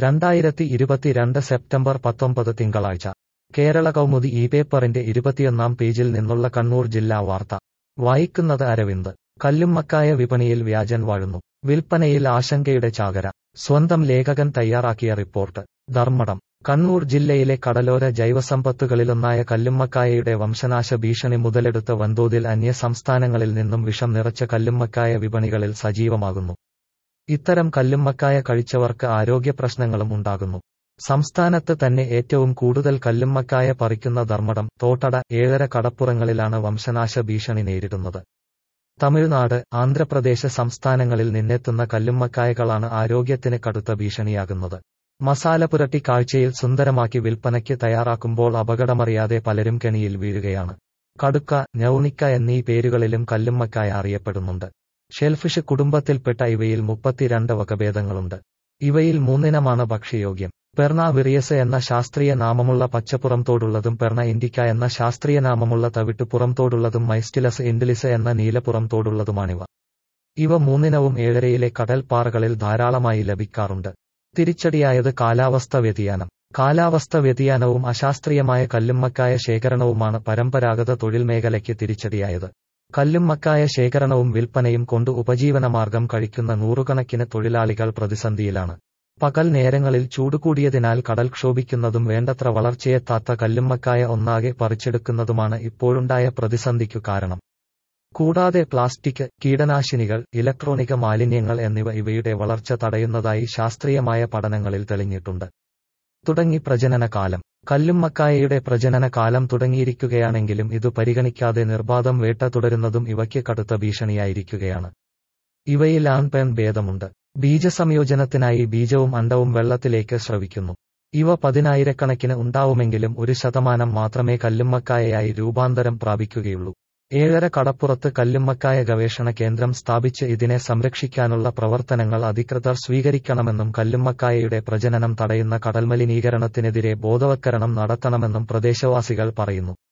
രണ്ടായിരത്തി ഇരുപത്തിരണ്ട് സെപ്റ്റംബർ പത്തൊമ്പത് തിങ്കളാഴ്ച കേരള കൗമുദി ഈ പേപ്പറിന്റെ ഇരുപത്തിയൊന്നാം പേജിൽ നിന്നുള്ള കണ്ണൂർ ജില്ലാ വാർത്ത വായിക്കുന്നത് അരവിന്ദ് കല്ലുമ്മക്കായ വിപണിയിൽ വ്യാജൻ വാഴുന്നു വിൽപ്പനയിൽ ആശങ്കയുടെ ചാകര സ്വന്തം ലേഖകൻ തയ്യാറാക്കിയ റിപ്പോർട്ട് ധർമ്മടം കണ്ണൂർ ജില്ലയിലെ കടലോര ജൈവസമ്പത്തുകളിലൊന്നായ കല്ലുമ്മക്കായയുടെ വംശനാശ ഭീഷണി മുതലെടുത്ത വൻതോതിൽ അന്യ സംസ്ഥാനങ്ങളിൽ നിന്നും വിഷം നിറച്ച കല്ലുമ്മക്കായ വിപണികളിൽ സജീവമാകുന്നു ഇത്തരം കല്ലുമ്മക്കായ കഴിച്ചവർക്ക് ആരോഗ്യ പ്രശ്നങ്ങളും ഉണ്ടാകുന്നു സംസ്ഥാനത്ത് തന്നെ ഏറ്റവും കൂടുതൽ കല്ലുമ്മക്കായ പറിക്കുന്ന ധർമ്മടം തോട്ടട ഏഴര കടപ്പുറങ്ങളിലാണ് വംശനാശ ഭീഷണി നേരിടുന്നത് തമിഴ്നാട് ആന്ധ്രാപ്രദേശ് സംസ്ഥാനങ്ങളിൽ നിന്നെത്തുന്ന കല്ലുമ്മക്കായകളാണ് ആരോഗ്യത്തിന് കടുത്ത ഭീഷണിയാകുന്നത് മസാല പുരട്ടി കാഴ്ചയിൽ സുന്ദരമാക്കി വിൽപ്പനയ്ക്ക് തയ്യാറാക്കുമ്പോൾ അപകടമറിയാതെ പലരും കെണിയിൽ വീഴുകയാണ് കടുക്ക ഞൗണിക്ക എന്നീ പേരുകളിലും കല്ലുമ്മക്കായ അറിയപ്പെടുന്നുണ്ട് ഷെൽഫിഷ് കുടുംബത്തിൽപ്പെട്ട ഇവയിൽ മുപ്പത്തിരണ്ട് വകഭേദങ്ങളുണ്ട് ഇവയിൽ മൂന്നിനമാണ് ഭക്ഷ്യയോഗ്യം പെർണ വിറിയസ് എന്ന ശാസ്ത്രീയ നാമമുള്ള പച്ചപ്പുറംതോടുള്ളതും പെർണ ഇൻഡിക്ക എന്ന ശാസ്ത്രീയ നാമമുള്ള തവിട്ടുപുറംതോടുള്ളതും മൈസ്റ്റിലസ് ഇൻഡിലിസ് എന്ന നീലപ്പുറംതോടുള്ളതുമാണിവ ഇവ മൂന്നിനവും ഏഴരയിലെ കടൽപ്പാറകളിൽ ധാരാളമായി ലഭിക്കാറുണ്ട് തിരിച്ചടിയായത് കാലാവസ്ഥ വ്യതിയാനം കാലാവസ്ഥ വ്യതിയാനവും അശാസ്ത്രീയമായ കല്ലുമ്മക്കായ ശേഖരണവുമാണ് പരമ്പരാഗത തൊഴിൽ മേഖലയ്ക്ക് തിരിച്ചടിയായത് കല്ലുമ്മക്കായ ശേഖരണവും വിൽപ്പനയും കൊണ്ട് ഉപജീവനമാർഗം കഴിക്കുന്ന നൂറുകണക്കിന് തൊഴിലാളികൾ പ്രതിസന്ധിയിലാണ് പകൽ നേരങ്ങളിൽ ചൂട് കൂടിയതിനാൽ കടൽ ക്ഷോഭിക്കുന്നതും വേണ്ടത്ര വളർച്ചയെത്താത്ത കല്ലുമ്മക്കായ ഒന്നാകെ പറിച്ചെടുക്കുന്നതുമാണ് ഇപ്പോഴുണ്ടായ പ്രതിസന്ധിക്കു കാരണം കൂടാതെ പ്ലാസ്റ്റിക് കീടനാശിനികൾ ഇലക്ട്രോണിക മാലിന്യങ്ങൾ എന്നിവ ഇവയുടെ വളർച്ച തടയുന്നതായി ശാസ്ത്രീയമായ പഠനങ്ങളിൽ തെളിഞ്ഞിട്ടുണ്ട് തുടങ്ങി പ്രജനന കാലം കല്ലുമ്മക്കായയുടെ പ്രജനന കാലം തുടങ്ങിയിരിക്കുകയാണെങ്കിലും ഇത് പരിഗണിക്കാതെ നിർബാധം വേട്ട തുടരുന്നതും ഇവയ്ക്ക് കടുത്ത ഭീഷണിയായിരിക്കുകയാണ് ഇവയിൽ ആൺ പെൺ ഭേദമുണ്ട് ബീജസംയോജനത്തിനായി ബീജവും അണ്ടവും വെള്ളത്തിലേക്ക് സ്രവിക്കുന്നു ഇവ പതിനായിരക്കണക്കിന് ഉണ്ടാവുമെങ്കിലും ഒരു ശതമാനം മാത്രമേ കല്ലുമ്മക്കായയായി രൂപാന്തരം പ്രാപിക്കുകയുള്ളൂ ഏഴര കടപ്പുറത്ത് കല്ലുമ്മക്കായ ഗവേഷണ കേന്ദ്രം സ്ഥാപിച്ച് ഇതിനെ സംരക്ഷിക്കാനുള്ള പ്രവർത്തനങ്ങൾ അധികൃതർ സ്വീകരിക്കണമെന്നും കല്ലുമ്മക്കായയുടെ പ്രജനനം തടയുന്ന കടൽമലിനീകരണത്തിനെതിരെ ബോധവത്കരണം നടത്തണമെന്നും പ്രദേശവാസികൾ പറയുന്നു